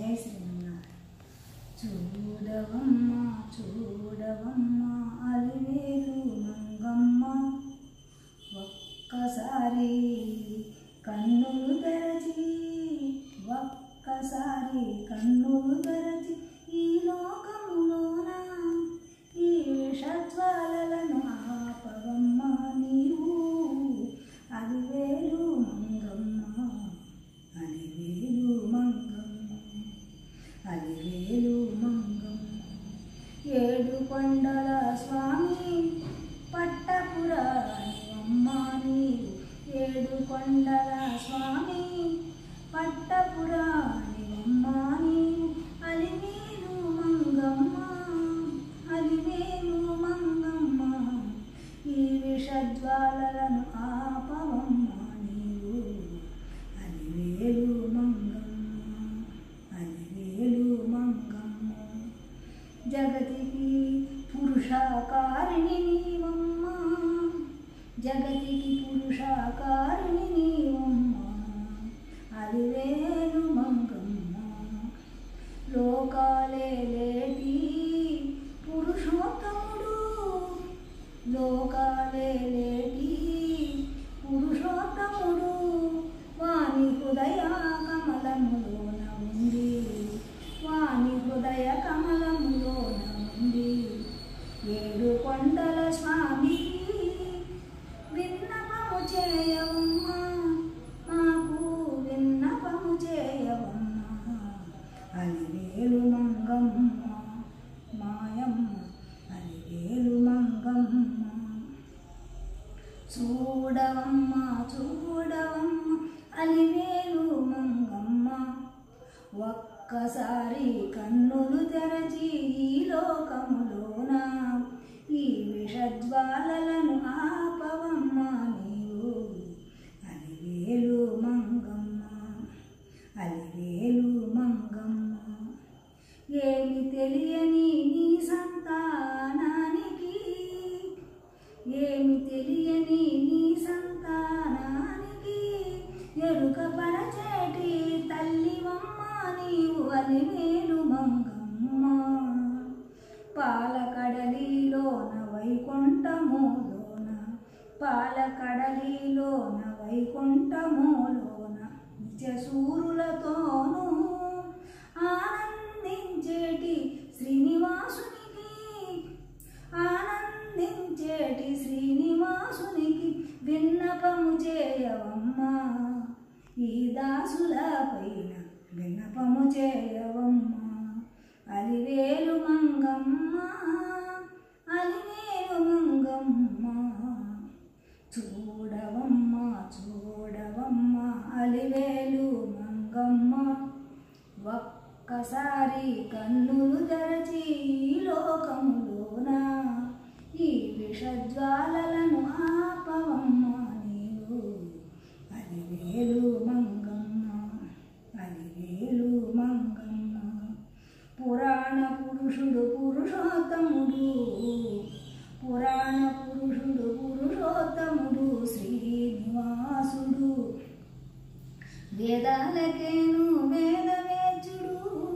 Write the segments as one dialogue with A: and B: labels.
A: జై శ్రీమన్నారాయణ చూడవమ్మ చూడవమ్మ అలివేలు మంగమ్మ ఒక్కసారి కన్నులు తెరచి ఒక్కసారి కన్నులు తెరచి ఈ లోకములోన ఈ విషజ్వాలలను ఆపవమ్మ నీవు అలివేలు మంగమ్మ అలివేలు మంగమ్మ అలివేలు మంగమ్మ ఏడు కొండల స్వామి పట్టపురాణి అమ్మ నీవు ఏడు కొండల స్వామి పట్టపురాణి అమ్మ నీవు అలివేలు మంగమ్మ అలివేలు మంగమ్మ ఈ విషజ్వాలలను ఆపవమ్మ నీవు అలివేలు మంగమ్మ అలివేలు మంగమ్మ జగతికి పురుషాకారిణి నీవమ్మ జగతికి పురుషాకారిణి నీవమ్మ అలివేలు మంగమ్మ లోకాలే లేటి పురుషోత్తముడు లోకాలే లేటి పురుషోత్తముడు వాని హృదయ కమలములోన ఉంది వాని హృదయ కమలములోన ఉంది ఏడు కొండల స్వామి విన్నపము చేయవమ్మా మాకు విన్నపము చేయవమ్మా అలివేలు మంగమ్మ మాయమ్మ అలివేలు మంగమ్మ చూడవమ్మ చూడవమ్మ అలివేలు మంగమ్మ ఒక్కసారి కన్నులు తెరచి ఈ లోకములోన ఈ విషజ్వాలలను ఆపవమ్మ నీవు అలివేలు మంగమ్మ అలివేలు మంగమ్మ ఏమి తెలియని నీ సంతానానికి ఏమి తెలియని నీ సంతానానికి ఎరుక పరచేటి తల్లివమ్మ నీవు అలివేలు మంగమ్మ పాలకడలిలోన వైకుంఠములోన పాలకడలిలోన వైకుంఠములోన నిత్యసూరులతోనూ ఆనందించేటి శ్రీనివాసునికి ఆనందించేటి శ్రీనివాసునికి విన్నపము చేయవమ్మా ఈ దాసుల పైన విన్నపము చేయవమ్మా అలివేలు మంగమ్మ అలివేలు మంగమ్మ చూడవమ్మ చూడవమ్మ అలివేలు మంగమ్మ ఒక్కసారి కన్నులు తెరచి ఈ లోకములోన ఈ విషజ్వాలలను ఆపవమ్మ నీవు అలివేలు మంగమ్మ అలివేలు మంగమ్మ పురాణ పురుషుడు పురుషోత్తముడు పురాణ పురుషుడు పురుషోత్తముడు శ్రీనివాసుడు వేదాలకేను వేదవేద్యుడు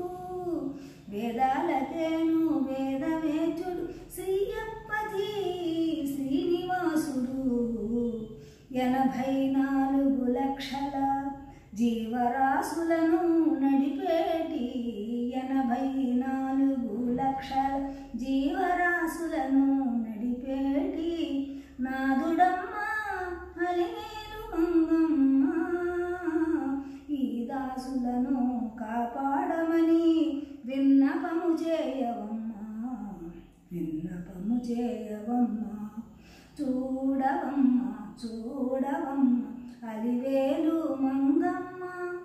A: వేదాలకేను వేదవేద్యుడు శ్రీయప్పతి శ్రీనివాసుడు ఎనభై నాలుగు లక్షల జీవరాశులను నడిపేటి ఎనభై నాలుగు లక్షల జీవరాశులను నడిపేటి నాదుడమ్మ అలివేలు మంగమ్మ ఈ దాసులను కాపాడమని విన్నపము చేయవమ్మా విన్నపము చేయవమ్మా చూడవమ్మా చూడవమ్మ అలివేలు మంగమ్మ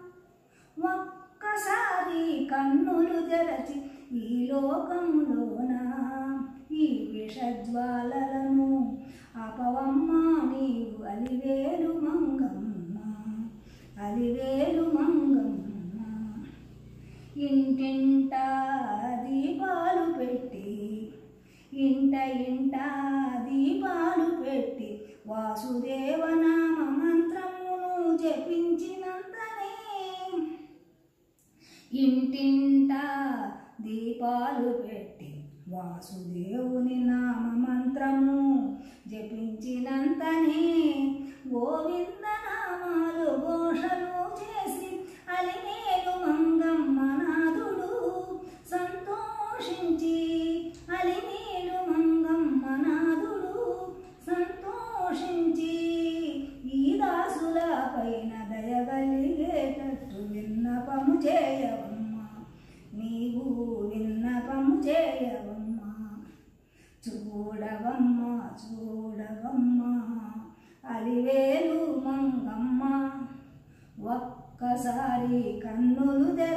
A: ఒక్కసారి కన్నులు తెరచి ఈ లోకములోన ఈ విషజ్వాలలను అపవమ్మ నీవు అలివేలు మంగమ్మ అలివేలు మంగమ్మ ఇంటింట దీపాలు పెట్టి ఇంట ఇంట దీపాలు పెట్టి వాసుదేవ నామ మంత్రమును జపించినంతనే ఇంటింట దీపాలు పెట్టి వాసుదేవుని నామ మంత్రము జపించినంతనే గోవింద నామాలు ఘోషలు చేసి అలిమేలు మంగమ్మ నాథుడు సంతోషించి అలిమేలు మంగమ్మ నాథుడు సంతోషించి ఈ దాసుల పైన దయగలిగేటట్టు విన్నపము చేయవమ్మా నీవు విన్నపము చేయవమ్మా చూడవమ్మా చూడవమ్మా అలివేలు మంగమ్మ ఒక్కసారి కన్నులు తెర